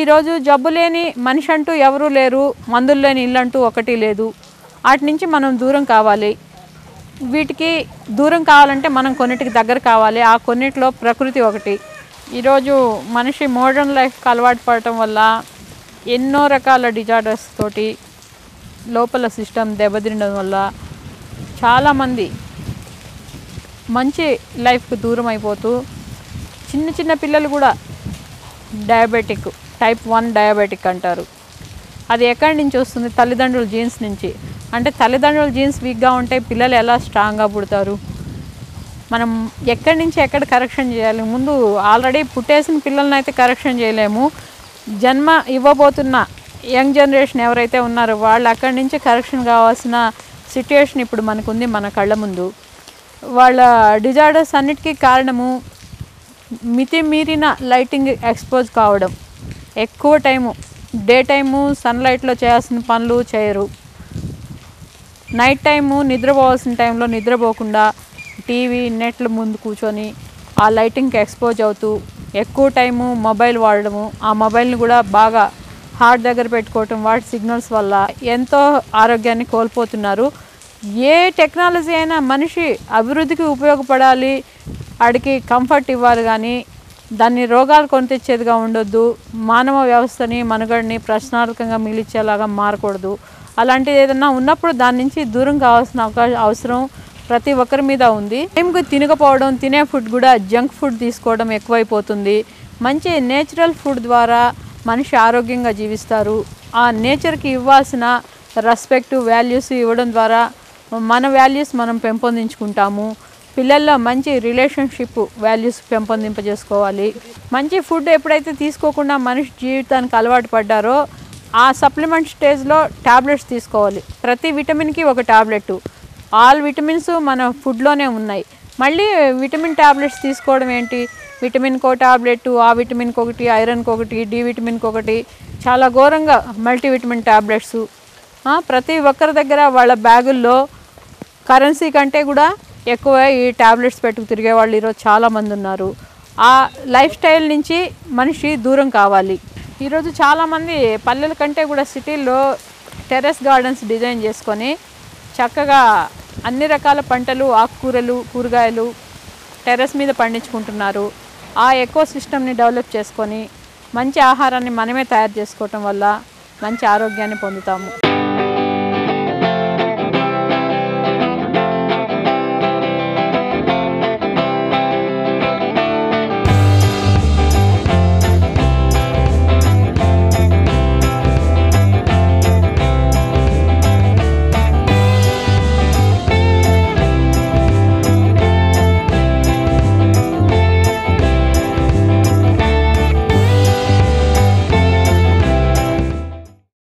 ఈరోజు జబ్బు లేని మనిషి అంటూ ఎవరూ లేరు మందులు లేని ఇల్లు అంటూ ఒకటి లేదు వాటి నుంచి మనం దూరం కావాలి వీటికి దూరం కావాలంటే మనం కొన్నిటికి దగ్గర కావాలి ఆ కొన్నిటిలో ప్రకృతి ఒకటి ఈరోజు మనిషి మోడర్న్ లైఫ్కి అలవాటు పడటం వల్ల ఎన్నో రకాల డిజార్డర్స్ తోటి లోపల సిస్టమ్ దెబ్బతినడం వల్ల చాలామంది మంచి లైఫ్కి దూరం అయిపోతూ చిన్న చిన్న పిల్లలు కూడా డయాబెటిక్ టైప్ వన్ డయాబెటిక్ అంటారు అది ఎక్కడి నుంచి వస్తుంది తల్లిదండ్రుల జీన్స్ నుంచి అంటే తల్లిదండ్రుల జీన్స్ వీక్గా ఉంటే పిల్లలు ఎలా స్ట్రాంగ్గా పుడతారు మనం ఎక్కడి నుంచి ఎక్కడ కరెక్షన్ చేయాలి ముందు ఆల్రెడీ పుట్టేసిన పిల్లల్ని అయితే కరెక్షన్ చేయలేము జన్మ ఇవ్వబోతున్న యంగ్ జనరేషన్ ఎవరైతే ఉన్నారో వాళ్ళు అక్కడి నుంచి కరెక్షన్ కావాల్సిన సిట్యుయేషన్ ఇప్పుడు మనకుంది మన కళ్ళ ముందు వాళ్ళ డిజార్డర్స్ అన్నిటికీ కారణము మితిమీరిన లైటింగ్ ఎక్స్పోజ్ కావడం ఎక్కువ టైము డే టైము సన్లైట్లో చేయాల్సిన పనులు చేయరు నైట్ టైము నిద్రపోవాల్సిన టైంలో నిద్రపోకుండా టీవీ నెట్ల ముందు కూర్చొని ఆ లైటింగ్కి ఎక్స్పోజ్ అవుతూ ఎక్కువ టైము మొబైల్ వాడడము ఆ మొబైల్ని కూడా బాగా హార్ట్ దగ్గర పెట్టుకోవటం వాటి సిగ్నల్స్ వల్ల ఎంతో ఆరోగ్యాన్ని కోల్పోతున్నారు ఏ టెక్నాలజీ అయినా మనిషి అభివృద్ధికి ఉపయోగపడాలి వాడికి కంఫర్ట్ ఇవ్వాలి కానీ దాన్ని రోగాలు కొని తెచ్చేదిగా ఉండొద్దు మానవ వ్యవస్థని మనుగడని ప్రశ్నార్థకంగా మిగిలిచ్చేలాగా మారకూడదు అలాంటిది ఏదన్నా ఉన్నప్పుడు దాని నుంచి దూరం కావాల్సిన అవకాశం అవసరం ప్రతి ఒక్కరి మీద ఉంది టైంకి తినకపోవడం తినే ఫుడ్ కూడా జంక్ ఫుడ్ తీసుకోవడం ఎక్కువైపోతుంది మంచి నేచురల్ ఫుడ్ ద్వారా మనిషి ఆరోగ్యంగా జీవిస్తారు ఆ నేచర్కి ఇవ్వాల్సిన రెస్పెక్ట్ వాల్యూస్ ఇవ్వడం ద్వారా మన వాల్యూస్ మనం పెంపొందించుకుంటాము పిల్లల్లో మంచి రిలేషన్షిప్ వాల్యూస్ పెంపొందింపజేసుకోవాలి మంచి ఫుడ్ ఎప్పుడైతే తీసుకోకుండా మనిషి జీవితానికి అలవాటు పడ్డారో ఆ సప్లిమెంట్ స్టేజ్లో టాబ్లెట్స్ తీసుకోవాలి ప్రతి విటమిన్కి ఒక టాబ్లెట్ ఆల్ విటమిన్స్ మన ఫుడ్లోనే ఉన్నాయి మళ్ళీ విటమిన్ టాబ్లెట్స్ తీసుకోవడం ఏంటి విటమిన్కి ఒక టాబ్లెట్ ఆ విటమిన్కి ఒకటి ఐరన్కి ఒకటి డి విటమిన్కి ఒకటి చాలా ఘోరంగా మల్టీవిటమిన్ టాబ్లెట్స్ ప్రతి ఒక్కరి దగ్గర వాళ్ళ బ్యాగుల్లో కరెన్సీ కంటే కూడా ఎక్కువ ఈ టాబ్లెట్స్ పెట్టుకు తిరిగే వాళ్ళు ఈరోజు చాలామంది ఉన్నారు ఆ లైఫ్ స్టైల్ నుంచి మనిషి దూరం కావాలి ఈరోజు చాలామంది పల్లెల కంటే కూడా సిటీల్లో టెర్రస్ గార్డెన్స్ డిజైన్ చేసుకొని చక్కగా అన్ని రకాల పంటలు ఆకుకూరలు కూరగాయలు టెర్రస్ మీద పండించుకుంటున్నారు ఆ ఎకో సిస్టమ్ని డెవలప్ చేసుకొని మంచి ఆహారాన్ని మనమే తయారు చేసుకోవటం వల్ల మంచి ఆరోగ్యాన్ని పొందుతాము